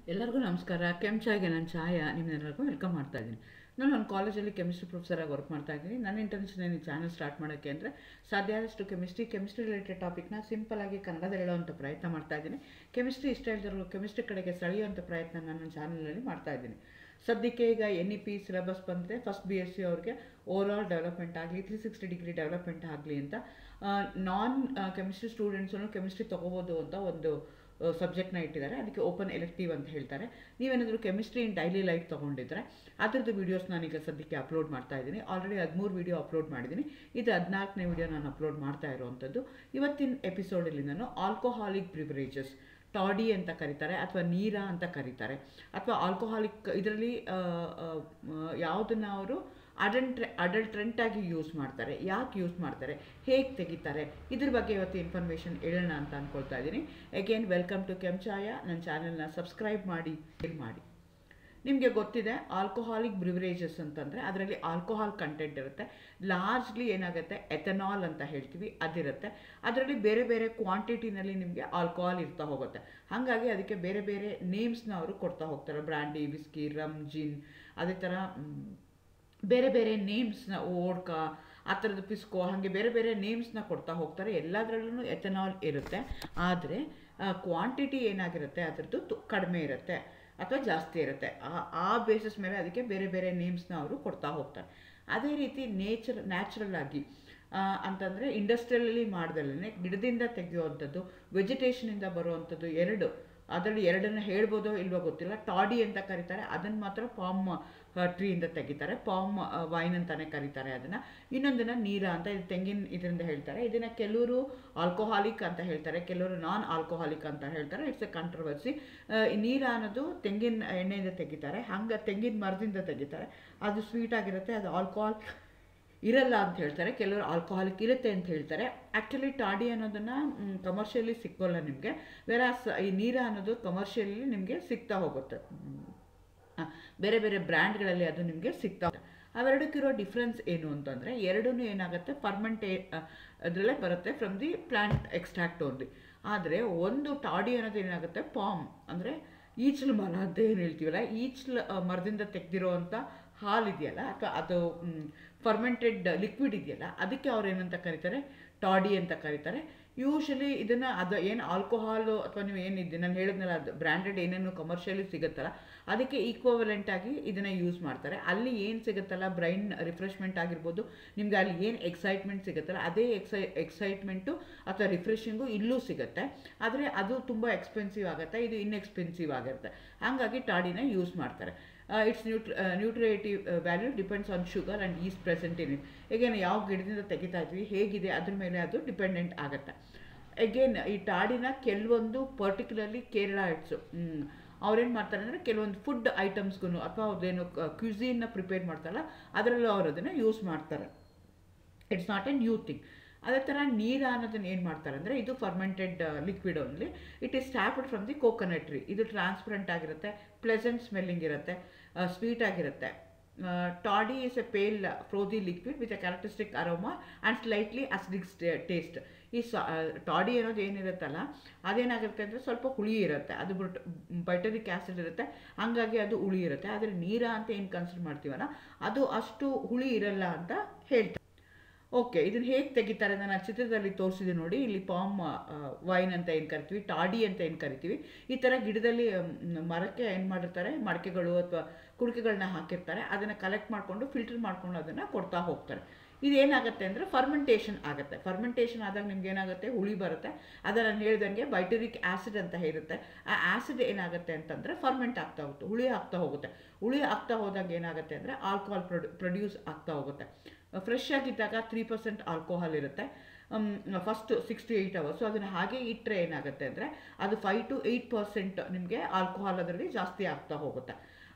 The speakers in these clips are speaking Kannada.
ಎಲ್ಲರಿಗೂ ನಮಸ್ಕಾರ ಕೆಮ್ ಚಾಯ್ಗೆ ನಾನು ಛಾಯಾ ನಿಮ್ಮೆಲ್ಲರಿಗೂ ವೆಲ್ಕಮ್ ಮಾಡ್ತಾ ಇದ್ದೀನಿ ನಾನು ಒಂದು ಕಾಲೇಜಲ್ಲಿ ಕೆಮಿಸ್ಟ್ರಿ ಪ್ರೊಫೆಸರಾಗಿ ವರ್ಕ್ ಮಾಡ್ತಾ ಇದ್ದೀನಿ ನನ್ನ ಇಂಟೆನ್ಷನ್ ಏನು ಚಾನಲ್ ಸ್ಟಾರ್ಟ್ ಮಾಡೋಕ್ಕೆ ಅಂದರೆ ಸಾಧ್ಯ ಆದಷ್ಟು ಕೆಮಿಸ್ಟ್ರಿ ಕೆಮಿಸ್ಟ್ರಿ ರಿಲೇಟೆಡ್ ಟಾಪಿಕ್ನ ಸಿಂಪಲಾಗಿ ಕನ್ನಡದಲ್ಲಿ ಹೇಳೋವಂಥ ಪ್ರಯತ್ನ ಮಾಡ್ತಾ ಇದ್ದೀನಿ ಕೆಮಿಸ್ಟ್ರಿ ಇಷ್ಟ ಇಲ್ದಿರೋ ಕೆಮಿಸ್ಟ್ರಿ ಕಡೆಗೆ ಸೆಳೆಯುವಂಥ ಪ್ರಯತ್ನ ನನ್ನ ಚಾನಲಲ್ಲಿ ಮಾಡ್ತಾ ಇದ್ದೀನಿ ಸದ್ಯಕ್ಕೆ ಈಗ ಎನ್ ಇ ಪಿ ಸಿಲೆಬಸ್ ಬಂದರೆ ಫಸ್ಟ್ ಬಿ ಎಸ್ ಸಿ ಅವ್ರಿಗೆ ಓವರ್ ಆಲ್ ಡೆವಲಪ್ಮೆಂಟ್ ಆಗಲಿ ತ್ರೀ ಸಿಕ್ಸ್ಟಿ ಡಿಗ್ರಿ ಡೆವಲಪ್ಮೆಂಟ್ ಆಗಲಿ ಅಂತ ನಾನ್ ಕೆಮಿಸ್ಟ್ರಿ ಸ್ಟೂಡೆಂಟ್ಸನ್ನು ಕೆಮಿಸ್ಟ್ರಿ ತೊಗೋಬೋದು ಅಂತ ಒಂದು ಸಬ್ಜೆಕ್ಟ್ನ ಇಟ್ಟಿದ್ದಾರೆ ಅದಕ್ಕೆ ಓಪನ್ ಎಲೆಕ್ಟಿವ್ ಅಂತ ಹೇಳ್ತಾರೆ ನೀವೇನಾದರೂ ಕೆಮಿಸ್ಟ್ರಿ ಇನ್ ಡೈಲಿ ಲೈಫ್ ತೊಗೊಂಡಿದ್ರೆ ಅದರದ್ದು ವೀಡಿಯೋಸ್ ನಾನೀಗ ಸದ್ಯಕ್ಕೆ ಅಪ್ಲೋಡ್ ಮಾಡ್ತಾ ಇದ್ದೀನಿ ಆಲ್ರೆಡಿ ಹದಿಮೂರು ವೀಡಿಯೋ ಅಪ್ಲೋಡ್ ಮಾಡಿದ್ದೀನಿ ಇದು ಹದಿನಾಲ್ಕನೇ ವೀಡಿಯೋ ನಾನು ಅಪ್ಲೋಡ್ ಮಾಡ್ತಾ ಇರುವಂಥದ್ದು ಇವತ್ತಿನ ಎಪಿಸೋಡಲ್ಲಿ ನಾನು ಆಲ್ಕೋಹಾಲಿಕ್ ಬ್ರಿವರೇಜಸ್ ಟಾಡಿ ಅಂತ ಕರೀತಾರೆ ಅಥವಾ ನೀರ ಅಂತ ಕರೀತಾರೆ ಅಥವಾ ಆಲ್ಕೋಹಾಲಿಕ್ ಇದರಲ್ಲಿ ಯಾವುದನ್ನು ಅವರು ಅಡಲ್ಟ್ರೆ ಅಡಲ್ಟ್ರೆಂಟಾಗಿ ಯೂಸ್ ಮಾಡ್ತಾರೆ ಯಾಕೆ ಯೂಸ್ ಮಾಡ್ತಾರೆ ಹೇಗೆ ತೆಗಿತಾರೆ ಇದ್ರ ಬಗ್ಗೆ ಇವತ್ತು ಇನ್ಫಾರ್ಮೇಷನ್ ಹೇಳೋಣ ಅಂತ ಅಂದ್ಕೊಳ್ತಾ ಇದ್ದೀನಿ ಅಗೇನ್ ವೆಲ್ಕಮ್ ಟು ಕೆಂಚಾಯ ನನ್ನ ಚಾನೆಲ್ನ ಸಬ್ಸ್ಕ್ರೈಬ್ ಮಾಡಿ ಶೇರ್ ಮಾಡಿ ನಿಮಗೆ ಗೊತ್ತಿದೆ ಆಲ್ಕೋಹಾಲಿಕ್ ಬ್ರಿವರೇಜಸ್ ಅಂತಂದರೆ ಅದರಲ್ಲಿ ಆಲ್ಕೋಹಾಲ್ ಕಂಟೆಂಟ್ ಇರುತ್ತೆ ಲಾರ್ಜ್ಲಿ ಏನಾಗುತ್ತೆ ಎಥನಾಲ್ ಅಂತ ಹೇಳ್ತೀವಿ ಅದಿರುತ್ತೆ ಅದರಲ್ಲಿ ಬೇರೆ ಬೇರೆ ಕ್ವಾಂಟಿಟಿನಲ್ಲಿ ನಿಮಗೆ ಆಲ್ಕೋಹಾಲ್ ಇರ್ತಾ ಹೋಗುತ್ತೆ ಹಾಗಾಗಿ ಅದಕ್ಕೆ ಬೇರೆ ಬೇರೆ ನೇಮ್ಸ್ನ ಅವರು ಕೊಡ್ತಾ ಹೋಗ್ತಾರೆ ಬ್ರ್ಯಾಂಡಿ ವಿಸ್ಕಿ ರಮ್ ಜಿನ್ ಅದೇ ಥರ ಬೇರೆ ಬೇರೆ ನೇಮ್ಸ್ನ ಓಡ್ಕ ಆ ಥರದ್ದು ಪಿಸ್ಕೋ ಹಾಗೆ ಬೇರೆ ಬೇರೆ ನೇಮ್ಸ್ನ ಕೊಡ್ತಾ ಹೋಗ್ತಾರೆ ಎಲ್ಲದರಲ್ಲೂ ಎಥನಾಲ್ ಇರುತ್ತೆ ಆದರೆ ಕ್ವಾಂಟಿಟಿ ಏನಾಗಿರುತ್ತೆ ಅದರದ್ದು ತು ಕಡಿಮೆ ಇರುತ್ತೆ ಅಥವಾ ಜಾಸ್ತಿ ಇರುತ್ತೆ ಆ ಆ ಬೇಸಿಸ್ ಮೇಲೆ ಅದಕ್ಕೆ ಬೇರೆ ಬೇರೆ ನೇಮ್ಸ್ನ ಅವರು ಕೊಡ್ತಾ ಹೋಗ್ತಾರೆ ಅದೇ ರೀತಿ ನೇಚರ್ ನ್ಯಾಚುರಲ್ ಆಗಿ ಅಂತಂದರೆ ಇಂಡಸ್ಟ್ರಿಯಲಲ್ಲಿ ಮಾಡ್ದಲ್ಲೇ ಗಿಡದಿಂದ ತೆಗೆಯುವಂಥದ್ದು ವೆಜಿಟೇಷನಿಂದ ಬರುವಂಥದ್ದು ಎರಡು ಅದರಲ್ಲಿ ಎರಡನ್ನು ಹೇಳ್ಬೋದೋ ಇಲ್ವೋ ಗೊತ್ತಿಲ್ಲ ಟಾಡಿ ಅಂತ ಕರೀತಾರೆ ಅದನ್ನು ಮಾತ್ರ ಪಾಮ್ ಟ್ರೀಯಿಂದ ತೆಗಿತಾರೆ ಪಾಮ್ ವೈನ್ ಅಂತಾನೆ ಕರೀತಾರೆ ಅದನ್ನು ಇನ್ನೊಂದನ್ನು ನೀರ ಅಂತ ಇದು ತೆಂಗಿನ ಇದರಿಂದ ಹೇಳ್ತಾರೆ ಇದನ್ನು ಕೆಲವರು ಆಲ್ಕೋಹಾಲಿಕ್ ಅಂತ ಹೇಳ್ತಾರೆ ಕೆಲವರು ನಾನ್ ಆಲ್ಕೋಹಾಲಿಕ್ ಅಂತ ಹೇಳ್ತಾರೆ ಇಟ್ಸ್ ಎ ಕಾಂಟ್ರವರ್ಸಿ ನೀರ ಅನ್ನೋದು ತೆಂಗಿನ ಎಣ್ಣೆಯಿಂದ ತೆಗಿತಾರೆ ಹಂಗೆ ತೆಂಗಿನ ಮರದಿಂದ ತೆಗಿತಾರೆ ಅದು ಸ್ವೀಟ್ ಆಗಿರುತ್ತೆ ಅದು ಆಲ್ಕೋಹಾಲ್ ಇರಲ್ಲ ಅಂತ ಹೇಳ್ತಾರೆ ಕೆಲವರು ಆಲ್ಕೋಹಾಲಿಕ್ ಇರುತ್ತೆ ಅಂತ ಹೇಳ್ತಾರೆ ಆ್ಯಕ್ಚುಲಿ ಟಾಡಿ ಅನ್ನೋದನ್ನು ಕಮರ್ಷಿಯಲಿ ಸಿಕ್ಕೋಲ್ಲ ನಿಮಗೆ ವೆರಾಸ್ ಈ ನೀರ ಅನ್ನೋದು ಕಮರ್ಷಿಯಲಿ ನಿಮಗೆ ಸಿಗ್ತಾ ಹೋಗುತ್ತೆ ಬೇರೆ ಬೇರೆ ಬ್ರ್ಯಾಂಡ್ಗಳಲ್ಲಿ ಅದು ನಿಮಗೆ ಸಿಗ್ತಾ ಹೋಗುತ್ತೆ ಅವೆರಡಕ್ಕಿರೋ ಡಿಫ್ರೆನ್ಸ್ ಏನು ಅಂತಂದರೆ ಎರಡೂ ಏನಾಗುತ್ತೆ ಫರ್ಮೆಂಟೇ ಅದರಲ್ಲೇ ಬರುತ್ತೆ from the plant extract only ಆದರೆ ಒಂದು ಟಾಡಿ ಅನ್ನೋದು ಏನಾಗುತ್ತೆ ಪಾಮ್ ಅಂದರೆ ಈಚಲು ಮರ ಅಂತ ಏನು ಹೇಳ್ತೀವಲ್ಲ ಈಚಲು ಮರದಿಂದ ತೆಗೆದಿರೋ ಅಂಥ ಹಾಲು ಇದೆಯಲ್ಲ ಅಥವಾ ಅದು ಫರ್ಮೆಂಟೆಡ್ ಲಿಕ್ವಿಡ್ ಇದೆಯಲ್ಲ ಅದಕ್ಕೆ ಅವ್ರು ಏನಂತ ಕರೀತಾರೆ ಟಾಡಿ ಅಂತ ಕರೀತಾರೆ ಯೂಶಲಿ ಇದನ್ನು ಅದು ಏನು ಆಲ್ಕೋಹಾಲು ಅಥವಾ ನೀವು ಏನಿದೆ ನಾನು ಹೇಳಿದ್ನಲ್ಲ ಅದು ಬ್ರ್ಯಾಂಡೆಡ್ ಏನೇನು ಕಮರ್ಷಿಯಲಿ ಸಿಗುತ್ತಲ್ಲ ಅದಕ್ಕೆ ಈಕ್ವಲೆಂಟ್ ಆಗಿ ಇದನ್ನು ಯೂಸ್ ಮಾಡ್ತಾರೆ ಅಲ್ಲಿ ಏನು ಸಿಗುತ್ತಲ್ಲ ಬ್ರೈನ್ ರಿಫ್ರೆಶ್ಮೆಂಟ್ ಆಗಿರ್ಬೋದು ನಿಮ್ಗೆ ಅಲ್ಲಿ ಏನು ಎಕ್ಸೈಟ್ಮೆಂಟ್ ಸಿಗುತ್ತಲ್ಲ ಅದೇ ಎಕ್ಸೈ ಎಕ್ಸೈಟ್ಮೆಂಟು ಅಥವಾ ರಿಫ್ರೆಶಿಂಗು ಇಲ್ಲೂ ಸಿಗುತ್ತೆ ಆದರೆ ಅದು ತುಂಬ ಎಕ್ಸ್ಪೆನ್ಸಿವ್ ಆಗುತ್ತೆ ಇದು ಇನ್ಎಕ್ಸ್ಪೆನ್ಸಿವ್ ಆಗಿರುತ್ತೆ ಹಾಗಾಗಿ ಟಾಡಿನ ಯೂಸ್ ಮಾಡ್ತಾರೆ ಇಟ್ಸ್ ನ್ಯೂಟ್ರ nutritive value depends on sugar and yeast present in it again ಯಾವ ಗಿಡದಿಂದ ತೆಗಿತಾ ಇದ್ವಿ ಹೇಗಿದೆ ಅದ್ರ ಮೇಲೆ ಅದು ಡಿಪೆಂಡೆಂಟ್ ಆಗುತ್ತೆ ಎಗೇನ್ ಈ ಟಾಡಿನ ಕೆಲವೊಂದು ಪರ್ಟಿಕ್ಯುಲರ್ಲಿ ಕೇರಳ ಇಟ್ಸು ಅವ್ರೇನು ಮಾಡ್ತಾರೆ ಅಂದರೆ ಕೆಲವೊಂದು ಫುಡ್ ಐಟಮ್ಸ್ಗೂ ಅಥವಾ ಅವ್ರದ್ದೇನು ಕ್ಯೂಸಿನ್ನ ಪ್ರಿಪೇರ್ ಮಾಡ್ತಾರಲ್ಲ ಅದರಲ್ಲೂ ಅವ್ರು ಅದನ್ನು ಯೂಸ್ ಮಾಡ್ತಾರೆ it's not a new thing ಅದೇ ಥರ ನೀರು ಅನ್ನೋದನ್ನ ಏನು ಮಾಡ್ತಾರೆ ಅಂದರೆ ಇದು fermented liquid only it is tapped from the coconut tree ಇದು ಟ್ರಾನ್ಸ್ಪರೆಂಟ್ ಆಗಿರುತ್ತೆ ಪ್ಲೆಸೆಂಟ್ ಸ್ಮೆಲ್ಲಿಂಗ್ ಇರುತ್ತೆ ಸ್ವೀಟ್ ಆಗಿರುತ್ತೆ toddy is a pale frothy liquid with a characteristic aroma and slightly acidic taste ಈ ಸ ಟಾಡಿ ಅನ್ನೋದು ಏನಿರುತ್ತಲ್ಲ ಅದೇನಾಗಿರುತ್ತೆ ಅಂದರೆ ಸ್ವಲ್ಪ ಹುಳಿ ಇರುತ್ತೆ ಅದು ಬಿಟ್ಟು ಬೈಟರಿಕ್ ಆ್ಯಸಿಡ್ ಇರುತ್ತೆ ಹಂಗಾಗಿ ಅದು ಹುಳಿ ಇರುತ್ತೆ ಆದರೆ ನೀರ ಅಂತ ಏನು ಕನ್ಸಿಡರ್ ಮಾಡ್ತೀವಲ್ಲ ಅದು ಅಷ್ಟು ಹುಳಿ ಇರಲ್ಲ ಅಂತ ಹೇಳ್ತಾರೆ ಓಕೆ ಇದನ್ನು ಹೇಗೆ ತೆಗಿತಾರೆ ನಾನು ಚಿತ್ರದಲ್ಲಿ ತೋರಿಸಿದೆ ನೋಡಿ ಇಲ್ಲಿ ಪಾಮ್ ವೈನ್ ಅಂತ ಏನು ಕರಿತೀವಿ ಟಾಡಿ ಅಂತ ಏನು ಕರಿತೀವಿ ಈ ಥರ ಗಿಡದಲ್ಲಿ ಮರಕ್ಕೆ ಏನು ಮಾಡಿರ್ತಾರೆ ಮಡಕೆಗಳು ಅಥವಾ ಕುಡಿಕೆಗಳನ್ನ ಹಾಕಿರ್ತಾರೆ ಅದನ್ನು ಕಲೆಕ್ಟ್ ಮಾಡಿಕೊಂಡು ಫಿಲ್ಟರ್ ಮಾಡ್ಕೊಂಡು ಅದನ್ನು ಕೊಡ್ತಾ ಹೋಗ್ತಾರೆ ಇದೇನಾಗುತ್ತೆ ಅಂದರೆ ಫರ್ಮೆಂಟೇಷನ್ ಆಗುತ್ತೆ ಫರ್ಮೆಂಟೇಷನ್ ಆದಾಗ ನಿಮ್ಗೆ ಏನಾಗುತ್ತೆ ಹುಳಿ ಬರುತ್ತೆ ಅದನ್ನು ನಾನು ಹೇಳ್ದಂಗೆ ಬೈಟರಿಕ್ ಆ್ಯಸಿಡ್ ಅಂತ ಇರುತ್ತೆ ಆ ಆ್ಯಸಿಡ್ ಏನಾಗುತ್ತೆ ಅಂತಂದರೆ ಫರ್ಮೆಂಟ್ ಆಗ್ತಾ ಹೋಗುತ್ತೆ ಹುಳಿ ಆಗ್ತಾ ಹೋಗುತ್ತೆ ಹುಳಿ ಆಗ್ತಾ ಹೋದಾಗ ಏನಾಗುತ್ತೆ ಅಂದರೆ ಆಲ್ಕೋಹಾಲ್ ಪ್ರೊಡ್ಯೂ ಪ್ರೊಡ್ಯೂಸ್ ಆಗ್ತಾ ಹೋಗುತ್ತೆ ಫ್ರೆಶ್ ಆಗಿದ್ದಾಗ ತ್ರೀ ಪರ್ಸೆಂಟ್ ಆಲ್ಕೋಹಾಲ್ ಇರುತ್ತೆ first six to eight hours ಅದನ್ನು ಹಾಗೆ ಇಟ್ಟರೆ ಏನಾಗುತ್ತೆ ಅಂದರೆ ಅದು ಫೈವ್ ಟು ಏಯ್ಟ್ ಪರ್ಸೆಂಟ್ ನಿಮಗೆ ಆಲ್ಕೋಹಾಲ್ ಅದರಲ್ಲಿ ಜಾಸ್ತಿ ಆಗ್ತಾ ಹೋಗುತ್ತೆ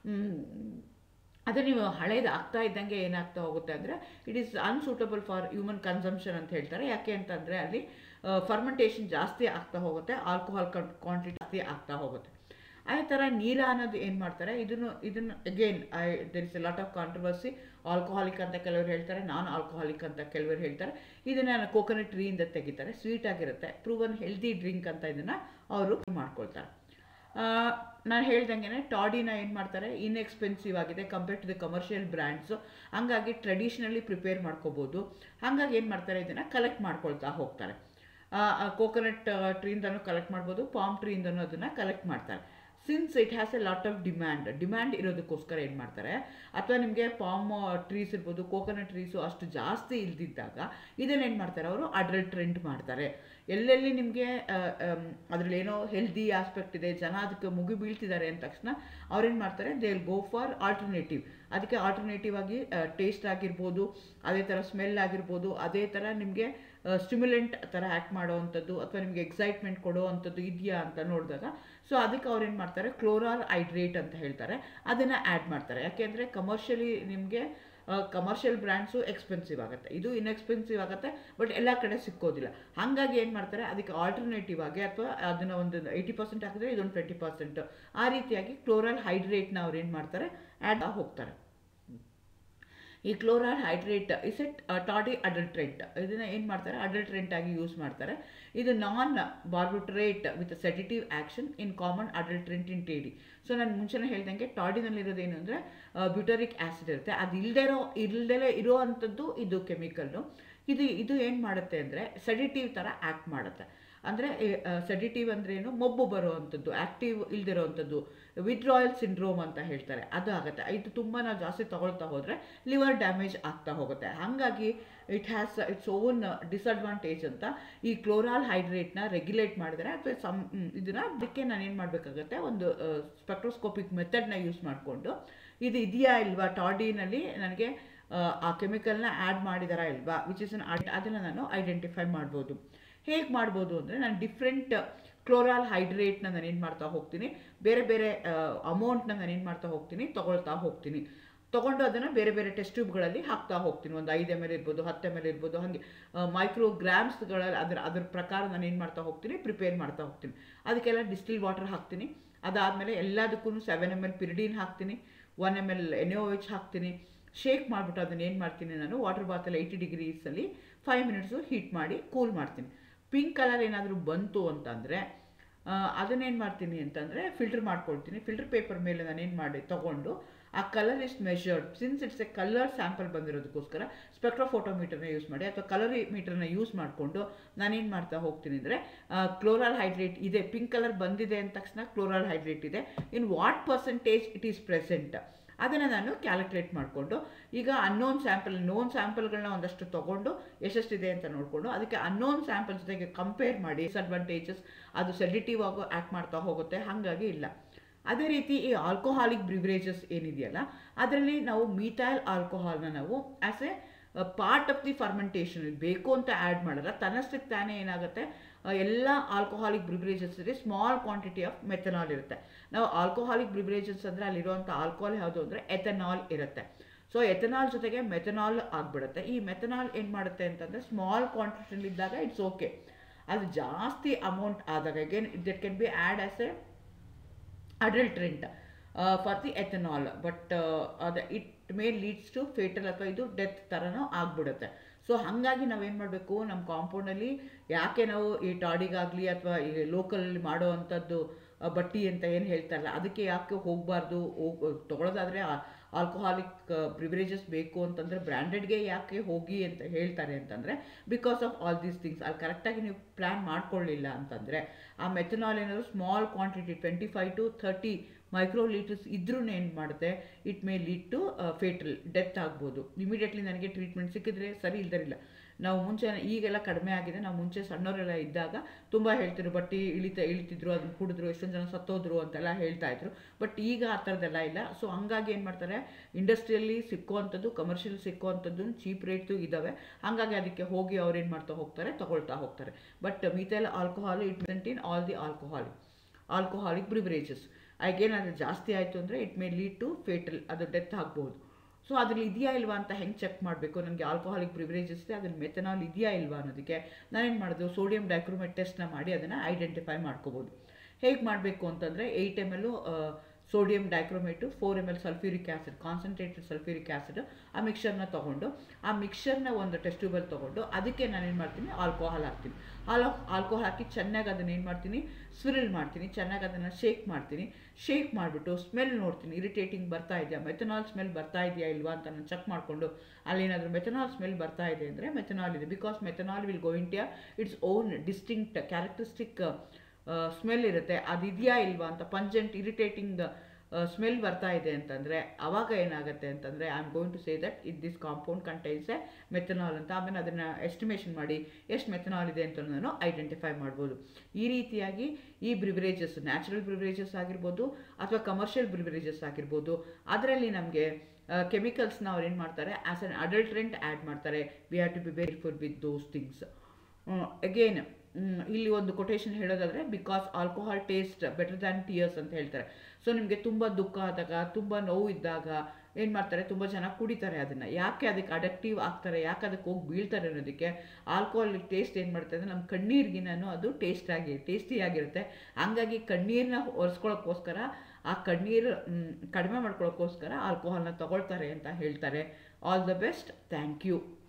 ಅದೇ ನೀವು ಹಳೇದು ಆಗ್ತಾ ಇದ್ದಂಗೆ ಏನಾಗ್ತಾ ಹೋಗುತ್ತೆ ಅಂದರೆ it is unsuitable for human consumption ಅಂತ ಹೇಳ್ತಾರೆ ಯಾಕೆ ಅಂತಂದರೆ ಅಲ್ಲಿ ಫರ್ಮೆಂಟೇಷನ್ ಜಾಸ್ತಿ ಆಗ್ತಾ ಹೋಗುತ್ತೆ ಆಲ್ಕೋಹಾಲ್ ಕ್ವಾಂಟಿಟಿ ಜಾಸ್ತಿ ಆಗ್ತಾ ಹೋಗುತ್ತೆ ಅದೇ ಥರ ನೀರ ಅನ್ನೋದು ಏನು ಮಾಡ್ತಾರೆ ಇದನ್ನು ಇದನ್ನು again I there is a lot of controversy alcoholic ಅಂತ ಕೆಲವರು ಹೇಳ್ತಾರೆ ನಾನ್ ಆಲ್ಕೋಹಾಲಿಕ್ ಅಂತ ಕೆಲವರು ಹೇಳ್ತಾರೆ ಇದನ್ನು ಕೋಕೋನಟ್ ಟ್ರೀಯಿಂದ ತೆಗಿತಾರೆ ಸ್ವೀಟ್ ಆಗಿರುತ್ತೆ ಪ್ರೂವನ್ ಹೆಲ್ದಿ ಡ್ರಿಂಕ್ ಅಂತ ಇದನ್ನು ಅವರು ಮಾಡ್ಕೊಳ್ತಾರೆ ನಾನು ಹೇಳ್ದಂಗೆ ಟಾಡಿನ ಏನು ಮಾಡ್ತಾರೆ ಇನ್ಎಕ್ಸ್ಪೆನ್ಸಿವ್ ಆಗಿದೆ compare to the commercial brands ಹಂಗಾಗಿ ಟ್ರೆಡಿಷ್ನಲಿ ಪ್ರಿಪೇರ್ ಮಾಡ್ಕೋಬೋದು ಹಾಗಾಗಿ ಏನು ಮಾಡ್ತಾರೆ ಇದನ್ನು ಕಲೆಕ್ಟ್ ಮಾಡ್ಕೊಳ್ತಾ ಹೋಗ್ತಾರೆ ಕೋಕೋನಟ್ ಟ್ರೀಯಿಂದನೂ ಕಲೆಕ್ಟ್ ಮಾಡ್ಬೋದು ಪಾಮ್ ಟ್ರೀಯಿಂದನೂ ಅದನ್ನು ಕಲೆಕ್ಟ್ ಮಾಡ್ತಾರೆ since it has a lot of demand demand ಇರೋದಕ್ಕೋಸ್ಕರ ಏನು ಮಾಡ್ತಾರೆ ಅಥವಾ ನಿಮಗೆ ಪಾಮ್ ಟ್ರೀಸ್ ಇರ್ಬೋದು ಕೋಕೋನಟ್ ಟ್ರೀಸು ಅಷ್ಟು ಜಾಸ್ತಿ ಇಲ್ದಿದ್ದಾಗ ಇದನ್ನೇನು ಮಾಡ್ತಾರೆ ಅವರು ಅಡಲ್ಟ್ ಟ್ರೆಂಡ್ ಮಾಡ್ತಾರೆ ಎಲ್ಲೆಲ್ಲಿ ನಿಮಗೆ ಅದರಲ್ಲಿ ಏನೋ ಹೆಲ್ದಿ ಆಸ್ಪೆಕ್ಟ್ ಇದೆ ಜನ ಅದಕ್ಕೆ ಮುಗಿ ಬೀಳ್ತಿದ್ದಾರೆ ಅಂದ ತಕ್ಷಣ ಅವ್ರೇನು ಮಾಡ್ತಾರೆ they will go for alternative ಅದಕ್ಕೆ ಆಲ್ಟರ್ನೇಟಿವ್ ಆಗಿ ಟೇಸ್ಟ್ ಆಗಿರ್ಬೋದು ಅದೇ ಥರ ಸ್ಮೆಲ್ ಆಗಿರ್ಬೋದು ಅದೇ ಥರ ನಿಮಗೆ ಸ್ಟಿಮ್ಯುಲೆಂಟ್ ಥರ ಆ್ಯಕ್ಟ್ ಮಾಡೋವಂಥದ್ದು ಅಥವಾ ನಿಮಗೆ ಎಕ್ಸೈಟ್ಮೆಂಟ್ ಕೊಡೋ ಅಂಥದ್ದು ಇದೆಯಾ ಅಂತ ನೋಡಿದಾಗ ಸೊ ಅದಕ್ಕೆ ಅವ್ರು ಏನು ಮಾಡ್ತಾರೆ ಕ್ಲೋರಾಲ್ ಹೈಡ್ರೇಟ್ ಅಂತ ಹೇಳ್ತಾರೆ ಅದನ್ನು ಆ್ಯಡ್ ಮಾಡ್ತಾರೆ ಯಾಕೆಂದರೆ ಕಮರ್ಷಿಯಲಿ ನಿಮಗೆ ಕಮರ್ಷಿಯಲ್ ಬ್ರ್ಯಾಂಡ್ಸು ಎಕ್ಸ್ಪೆನ್ಸಿವ್ ಆಗುತ್ತೆ ಇದು ಇನ್ಎಕ್ಸ್ಪೆನ್ಸಿವ್ ಆಗುತ್ತೆ ಬಟ್ ಎಲ್ಲ ಕಡೆ ಸಿಕ್ಕೋದಿಲ್ಲ ಹಾಗಾಗಿ ಏನು ಮಾಡ್ತಾರೆ ಅದಕ್ಕೆ ಆಲ್ಟರ್ನೇಟಿವ್ ಆಗಿ ಅಥವಾ ಅದನ್ನು ಒಂದು ಏಯ್ಟಿ ಪರ್ಸೆಂಟ್ ಹಾಕಿದ್ರೆ ಇದೊಂದು ಟ್ವೆಂಟಿ ಪರ್ಸೆಂಟ್ ಆ ರೀತಿಯಾಗಿ ಕ್ಲೋರಲ್ ಹೈಡ್ರೇಟ್ನ ಅವ್ರು ಏನು ಮಾಡ್ತಾರೆ ಆ್ಯಡ್ ಹೋಗ್ತಾರೆ ಈ chloral hydrate is at toddy adulterate ಇದನ್ನು ಏನು ಮಾಡ್ತಾರೆ ಅಡಲ್ಟ್ರೆಂಟ್ ಆಗಿ ಯೂಸ್ ಮಾಡ್ತಾರೆ ಇದು non barbiturate with sedative action in common adulterant in toddy so ನಾನು ಮುಂಚೆನೇ ಹೇಳ್ದಂಗೆ ಟಾಡಿನಲ್ಲಿರೋದು ಏನು ಅಂದರೆ ಬ್ಯೂಟರಿಕ್ ಆ್ಯಸಿಡ್ ಇರುತ್ತೆ ಅದು ಇಲ್ಲದೇ ಇರೋ ಇಲ್ಲದೇ ಇರೋ ಅಂಥದ್ದು ಇದು ಕೆಮಿಕಲ್ಲು ಇದು ಇದು ಏನು ಮಾಡುತ್ತೆ ಅಂದರೆ ಸೆಡಿಟಿವ್ ಥರ ಆ್ಯಕ್ಟ್ ಮಾಡುತ್ತೆ ಅಂದರೆ ಸೆಡಿಟಿವ್ ಅಂದರೆ ಏನು ಮೊಬ್ಬು ಬರುವಂಥದ್ದು ಆ್ಯಕ್ಟಿವ್ ಇಲ್ದಿರೋವಂಥದ್ದು ವಿಡ್ರಾಯಲ್ ಸಿಂಡ್ರೋಮ್ ಅಂತ ಹೇಳ್ತಾರೆ ಅದು ಆಗುತ್ತೆ ಇದು ತುಂಬ ನಾವು ಜಾಸ್ತಿ ತಗೊಳ್ತಾ ಹೋದರೆ ಲಿವರ್ ಡ್ಯಾಮೇಜ್ ಆಗ್ತಾ ಹೋಗುತ್ತೆ ಹಾಗಾಗಿ it has its own disadvantage ಅಂತ ಈ ಕ್ಲೋರಾಲ್ ಹೈಡ್ರೇಟ್ನ ರೆಗ್ಯುಲೇಟ್ ಮಾಡಿದ್ರೆ ಅಥವಾ ಸಮ್ ಇದನ್ನು ಅದಕ್ಕೆ ನಾನು ಏನು ಮಾಡಬೇಕಾಗತ್ತೆ ಒಂದು ಸ್ಪೆಕ್ಟ್ರೋಸ್ಕೋಪಿಕ್ ಮೆಥಡ್ನ ಯೂಸ್ ಮಾಡಿಕೊಂಡು ಇದು ಇದೆಯಾ ಇಲ್ವಾ ಟಾಡಿನಲ್ಲಿ ನನಗೆ ಆ ಕೆಮಿಕಲ್ನ ಆ್ಯಡ್ ಮಾಡಿದಾರಾ ಇಲ್ವಾ ವಿಚ್ ಇಸ್ ಅನ್ ಅದನ್ನು ನಾನು ಐಡೆಂಟಿಫೈ ಮಾಡ್ಬೋದು ಹೇಗೆ ಮಾಡ್ಬೋದು ಅಂದರೆ ನಾನು ಡಿಫ್ರೆಂಟ್ ಕ್ಲೋರಾಲ್ ಹೈಡ್ರೇಟ್ನ ನಾನು ಏನು ಮಾಡ್ತಾ ಹೋಗ್ತೀನಿ ಬೇರೆ ಬೇರೆ ಅಮೌಂಟ್ನ ನಾನು ಏನು ಮಾಡ್ತಾ ಹೋಗ್ತೀನಿ ತೊಗೊಳ್ತಾ ಹೋಗ್ತೀನಿ ತೊಗೊಂಡು ಅದನ್ನು ಬೇರೆ ಬೇರೆ ಟೆಸ್ಟ್ ಟ್ಯೂಬ್ಗಳಲ್ಲಿ ಹಾಕ್ತಾ ಹೋಗ್ತೀನಿ ಒಂದು ಐದು ಎಮ್ ಎಲ್ ಇರ್ಬೋದು ಹತ್ತು ಎಮ್ ಎಲ್ ಇರ್ಬೋದು ಹಾಗೆ ಮೈಕ್ರೋ ಗ್ರಾಮ್ಸ್ಗಳಲ್ಲಿ ಅದರ ಅದ್ರ ಪ್ರಕಾರ ನಾನು ಏನು ಮಾಡ್ತಾ ಹೋಗ್ತೀನಿ ಪ್ರಿಪೇರ್ ಮಾಡ್ತಾ ಹೋಗ್ತೀನಿ ಅದಕ್ಕೆಲ್ಲ ಡಿಸ್ಟಿಲ್ ವಾಟರ್ ಹಾಕ್ತೀನಿ ಅದಾದಮೇಲೆ ಎಲ್ಲದಕ್ಕೂ ಸೆವೆನ್ ಎಮ್ ಎಲ್ ಪಿರಿಡೀನ್ ಹಾಕ್ತೀನಿ ಒನ್ ಎಮ್ ಎಲ್ ಎನೋ ಎಚ್ ಹಾಕ್ತೀನಿ ಶೇಕ್ ಮಾಡಿಬಿಟ್ಟು ಅದನ್ನು ಏನು ಮಾಡ್ತೀನಿ ನಾನು ವಾಟರ್ ಬಾತಲ್ಲಿ ಏಯ್ಟಿ ಡಿಗ್ರೀಸಲ್ಲಿ ಫೈವ್ ಮಿನಿಟ್ಸು ಹೀಟ್ ಮಾಡಿ ಕೂಲ್ ಮಾಡ್ತೀನಿ ಪಿಂಕ್ ಕಲರ್ ಏನಾದರೂ ಬಂತು ಅಂತಂದರೆ ಅದನ್ನೇನು ಮಾಡ್ತೀನಿ ಅಂತಂದರೆ ಫಿಲ್ಟರ್ ಮಾಡ್ಕೊಳ್ತೀನಿ ಫಿಲ್ಟರ್ ಪೇಪರ್ ಮೇಲೆ ನಾನೇನು ಮಾಡಿ ತೊಗೊಂಡು ಆ colour is measured since it's a colour sample ಬಂದಿರೋದಕ್ಕೋಸ್ಕರ ಸ್ಪೆಕ್ಟ್ರೋಫೋಟೋಮೀಟರ್ನ ಯೂಸ್ ಮಾಡಿ ಅಥವಾ ಕಲರ್ ಮೀಟರ್ನ ಯೂಸ್ ಮಾಡಿಕೊಂಡು ನಾನೇನು ಮಾಡ್ತಾ ಹೋಗ್ತೀನಿ ಅಂದರೆ ಕ್ಲೋರಾಲ್ ಹೈಡ್ರೇಟ್ ಇದೆ ಪಿಂಕ್ ಕಲರ್ ಬಂದಿದೆ ಅಂದ ತಕ್ಷಣ ಕ್ಲೋರಾಲ್ ಹೈಡ್ರೇಟ್ ಇದೆ in what percentage it is present ಅದನ್ನು ನಾನು ಕ್ಯಾಲ್ಕುಲೇಟ್ ಮಾಡಿಕೊಂಡು ಈಗ ಅನ್ನೋನ್ ಸ್ಯಾಂಪಲ್ ನೋನ್ ಸ್ಯಾಂಪಲ್ಗಳನ್ನ ಒಂದಷ್ಟು ತೊಗೊಂಡು ಎಷ್ಟೆಷ್ಟಿದೆ ಅಂತ ನೋಡಿಕೊಂಡು ಅದಕ್ಕೆ ಅನ್ನೋನ್ ಸ್ಯಾಂಪಲ್ ಜೊತೆಗೆ ಕಂಪೇರ್ ಮಾಡಿ ಡಿಸ್ಅಡ್ವಾಂಟೇಜಸ್ ಅದು ಸೆಡಿಟಿವ್ ಆಗೋ ಆ್ಯಕ್ಟ್ ಮಾಡ್ತಾ ಹೋಗುತ್ತೆ ಹಾಗಾಗಿ ಇಲ್ಲ ಅದೇ ರೀತಿ ಈ ಆಲ್ಕೋಹಾಲಿಕ್ ಬ್ರಿವರೇಜಸ್ ಏನಿದೆಯಲ್ಲ ಅದರಲ್ಲಿ ನಾವು ಮೀಥೈಲ್ ಆಲ್ಕೋಹಾಲ್ನ ನಾವು as a part of the fermentation ಬೇಕು ಅಂತ ಆ್ಯಡ್ ಮಾಡಲ್ಲ ತನ್ನಷ್ಟಕ್ಕೆ ತಾನೇ ಏನಾಗುತ್ತೆ ಎಲ್ಲ ಆಲ್ಕೋಹಾಲಿಕ್ ಬ್ರಿವರೇಜಸ್ ಇದೆ ಸ್ಮಾಲ್ ಕ್ವಾಂಟಿಟಿ ಆಫ್ ಮೆಥನಾಲ್ ಇರುತ್ತೆ ನಾವು ಆಲ್ಕೋಹಾಲಿಕ್ ಬ್ರಿವರೇಜಸ್ ಅಂದರೆ ಅಲ್ಲಿರುವಂಥ ಆಲ್ಕೋಹಾಲ್ ಯಾವುದು ಅಂದರೆ ಎಥನಾಲ್ ಇರುತ್ತೆ ಸೊ ಎಥನಾಲ್ ಜೊತೆಗೆ ಮೆಥನಾಲ್ ಆಗಿಬಿಡುತ್ತೆ ಈ ಮೆಥನಾಲ್ ಏನು ಮಾಡುತ್ತೆ ಅಂತಂದರೆ ಸ್ಮಾಲ್ ಕ್ವಾಂಟಿಟಿಲಿದ್ದಾಗ ಇಟ್ಸ್ ಓಕೆ ಅದು ಜಾಸ್ತಿ ಅಮೌಂಟ್ ಆದಾಗ again that can be add as a adulterant for the ethanol but ಅದು it may leads to fatal ಅಥವಾ ಇದು ಡೆತ್ ಥರನೂ ಆಗ್ಬಿಡುತ್ತೆ ಸೊ ಹಾಗಾಗಿ ನಾವೇನು ಮಾಡಬೇಕು ನಮ್ಮ ಕಾಂಪೌಂಡಲ್ಲಿ ಯಾಕೆ ನಾವು ಈ ಟಾಡಿಗಾಗಲಿ ಅಥವಾ ಈ ಲೋಕಲಲ್ಲಿ ಮಾಡೋ ಅಂಥದ್ದು ಬಟ್ಟಿ ಅಂತ ಏನು ಹೇಳ್ತಾರಲ್ಲ ಅದಕ್ಕೆ ಯಾಕೆ ಹೋಗಬಾರ್ದು ಹೋಗ್ ತೊಗೊಳೋದಾದರೆ ಆಲ್ಕೋಹಾಲಿಕ್ ಪ್ರಿವಿಲೇಜಸ್ ಬೇಕು ಅಂತಂದರೆ ಬ್ರ್ಯಾಂಡೆಡ್ಗೆ ಯಾಕೆ ಹೋಗಿ ಅಂತ ಹೇಳ್ತಾರೆ ಅಂತಂದರೆ because of all these things ಅಲ್ಲಿ ಕರೆಕ್ಟಾಗಿ ನೀವು ಪ್ಲ್ಯಾನ್ ಮಾಡ್ಕೊಳ್ಳಿಲ್ಲ ಅಂತಂದರೆ ಆ ಮೆಥನಾಲ್ ಏನಾದರೂ small quantity twenty five to thirty micro litres ಇದ್ರೂ ಏನು ಮಾಡುತ್ತೆ ಇಟ್ ಮೇ ಲೀಡ್ ಟು ಫೇಟಲ್ ಡೆತ್ ಆಗ್ಬೋದು ಇಮಿಡಿಯೇಟ್ಲಿ ನನಗೆ ಟ್ರೀಟ್ಮೆಂಟ್ ಸಿಕ್ಕಿದ್ರೆ ಸರಿ ಇಲ್ದರಿಲ್ಲ ನಾವು ಮುಂಚೆ ಈಗೆಲ್ಲ ಕಡಿಮೆ ಆಗಿದೆ ನಾವು ಮುಂಚೆ ಸಣ್ಣವರೆಲ್ಲ ಇದ್ದಾಗ ತುಂಬ ಹೇಳ್ತಿದ್ರು ಬಟ್ ಇಳಿತ ಇಳಿತಿದ್ರು ಅದನ್ನ ಕುಡಿದ್ರು ಎಷ್ಟೊಂದು ಜನ ಸತ್ತೋದ್ರು ಅಂತೆಲ್ಲ ಹೇಳ್ತಾ ಇದ್ರು ಬಟ್ ಈಗ ಆ ಥರದ್ದೆಲ್ಲ ಇಲ್ಲ ಸೊ ಹಂಗಾಗಿ ಏನು ಮಾಡ್ತಾರೆ ಇಂಡಸ್ಟ್ರಿಯಲ್ಲಿ ಸಿಕ್ಕುವಂಥದ್ದು ಕಮರ್ಷಿಯಲ್ ಸಿಕ್ಕುವಂಥದ್ದು ಚೀಪ್ ರೇಟ್ದು ಇದ್ದಾವೆ ಹಾಗಾಗಿ ಅದಕ್ಕೆ ಹೋಗಿ ಅವ್ರು ಏನು ಮಾಡ್ತಾ ಹೋಗ್ತಾರೆ ತಗೊಳ್ತಾ ಹೋಗ್ತಾರೆ but methyl alcohol it meant in all the alcohol alcoholic beverages ಆಗೇನಾದರೂ ಜಾಸ್ತಿ ಆಯಿತು ಅಂದರೆ it may lead to fatal ಅದು ಡೆತ್ ಆಗ್ಬೋದು ಸೊ ಅದ್ರಲ್ಲಿ ಇದೆಯಾ ಇಲ್ವಾ ಅಂತ ಹೆಂಗೆ ಚೆಕ್ ಮಾಡಬೇಕು ನನಗೆ ಆಲ್ಕೋಹಾಲಿಕ್ ಬ್ರಿವರೇಜಸ್ ಇದೆ ಅದ್ರಲ್ಲಿ ಮೆಥನಾಲ್ ಇದೆಯಾ ಇಲ್ವಾ ಅನ್ನೋದಕ್ಕೆ ನಾನೇನು ಮಾಡೋದು ಸೋಡಿಯಂ ಡೈಕ್ರೋಮೆಟ್ ಟೆಸ್ಟ್ನ ಮಾಡಿ ಅದನ್ನು ಐಡೆಂಟಿಫೈ ಮಾಡ್ಕೋಬೋದು ಹೇಗೆ ಮಾಡಬೇಕು ಅಂತಂದರೆ eight M L sodium dichromate four M L sulphuric acid concentrated sulphuric acid ಆ ಮಿಕ್ಸರ್ನ ತೊಗೊಂಡು ಆ ಮಿಕ್ಸರ್ನ ಒಂದು ಟೆಸ್ಟ್ ಟ್ಯೂಬಲ್ಲಿ ತೊಗೊಂಡು ಅದಕ್ಕೆ ನಾನು ಏನು ಮಾಡ್ತೀನಿ ಆಲ್ಕೋಹಾಲ್ ಹಾಕ್ತೀನಿ ಆಲ್ ಆಲ್ಕೋಹಾಲ್ ಹಾಕಿ ಚೆನ್ನಾಗಿ ಅದನ್ನು ಏನು ಮಾಡ್ತೀನಿ ಸ್ವಿರಿಲ್ ಮಾಡ್ತೀನಿ ಚೆನ್ನಾಗಿ ಅದನ್ನು ಶೇಕ್ ಮಾಡ್ತೀನಿ ಶೇಕ್ ಮಾಡಿಬಿಟ್ಟು ಸ್ಮೆಲ್ ನೋಡ್ತೀನಿ ಇರಿಟೇಟಿಂಗ್ ಬರ್ತಾ ಇದೆಯಾ ಮೆಥನಾಲ್ ಸ್ಮೆಲ್ ಬರ್ತಾ ಇದೆಯಾ ಇಲ್ವಾ ಅಂತ ನಾನು ಚೆಕ್ ಮಾಡಿಕೊಂಡು ಅಲ್ಲೇನಾದರೂ ಮೆಥನಾಲ್ ಸ್ಮೆಲ್ ಬರ್ತಾ ಇದೆ ಅಂದರೆ ಮೆಥನಾಲ್ ಇದೆ ಬಿಕಾಸ್ ಮೆಥನಾಲ್ ವಿಲ್ ಗೋ ಇಂಟಿಯಾ it's own distinct characteristic smell ಇರುತ್ತೆ ಅದಿದೆಯಾ ಇಲ್ವಾ ಅಂತ ಪಂಜೆಂಟ್ ಇರಿಟೇಟಿಂಗ್ ಸ್ಮೆಲ್ ಬರ್ತಾ ಇದೆ ಅಂತಂದರೆ ಆವಾಗ ಏನಾಗುತ್ತೆ ಅಂತಂದರೆ I am going to say that it this compound contains a methanol ಅಂತ ಆಮೇಲೆ ಅದನ್ನು ಎಸ್ಟಿಮೇಷನ್ ಮಾಡಿ ಎಷ್ಟು ಮೆಥನಾಲ್ ಇದೆ ಅಂತ ನಾನು ಐಡೆಂಟಿಫೈ ಮಾಡ್ಬೋದು ಈ ರೀತಿಯಾಗಿ ಈ ಬ್ರಿವರೇಜಸ್ ನ್ಯಾಚುರಲ್ ಬ್ರಿವರೇಜಸ್ ಆಗಿರ್ಬೋದು ಅಥವಾ ಕಮರ್ಷಿಯಲ್ ಬ್ರಿವರೇಜಸ್ ಆಗಿರ್ಬೋದು ಅದರಲ್ಲಿ ನಮಗೆ ಕೆಮಿಕಲ್ಸ್ನ ಅವ್ರು ಏನು ಮಾಡ್ತಾರೆ ಆ್ಯಸ್ ಅನ್ ಅಡಲ್ಟ್ರೆಂಟ್ ಆ್ಯಡ್ ಮಾಡ್ತಾರೆ we have to be very full with those things again ಇಲ್ಲಿ ಒಂದು ಕೊಟೇಶನ್ ಹೇಳೋದಾದರೆ because alcohol taste better than tears ಅಂತ ಹೇಳ್ತಾರೆ ಸೊ ನಿಮಗೆ ತುಂಬ ದುಃಖ ಆದಾಗ ತುಂಬ ನೋವು ಇದ್ದಾಗ ಏನು ಮಾಡ್ತಾರೆ ತುಂಬ ಜನ ಕುಡಿತಾರೆ ಅದನ್ನು ಯಾಕೆ ಅದಕ್ಕೆ ಅಡಕ್ಟಿವ್ ಆಗ್ತಾರೆ ಯಾಕೆ ಅದಕ್ಕೆ ಹೋಗಿ ಬೀಳ್ತಾರೆ ಅನ್ನೋದಕ್ಕೆ ಆಲ್ಕೋಹಾಲ್ ಟೇಸ್ಟ್ ಏನು ಮಾಡ್ತಾರೆ ಅಂದರೆ ನಮ್ಮ ಕಣ್ಣೀರಿಗಿನೂ ಅದು ಟೇಸ್ಟಾಗಿ ಟೇಸ್ಟಿಯಾಗಿರುತ್ತೆ ಹಂಗಾಗಿ ಕಣ್ಣೀರನ್ನ ಒರೆಸ್ಕೊಳ್ಳೋಕ್ಕೋಸ್ಕರ ಆ ಕಣ್ಣೀರು ಕಡಿಮೆ ಮಾಡ್ಕೊಳ್ಳೋಕ್ಕೋಸ್ಕರ ಆಲ್ಕೋಹಾಲ್ನ ತಗೊಳ್ತಾರೆ ಅಂತ ಹೇಳ್ತಾರೆ all the best thank you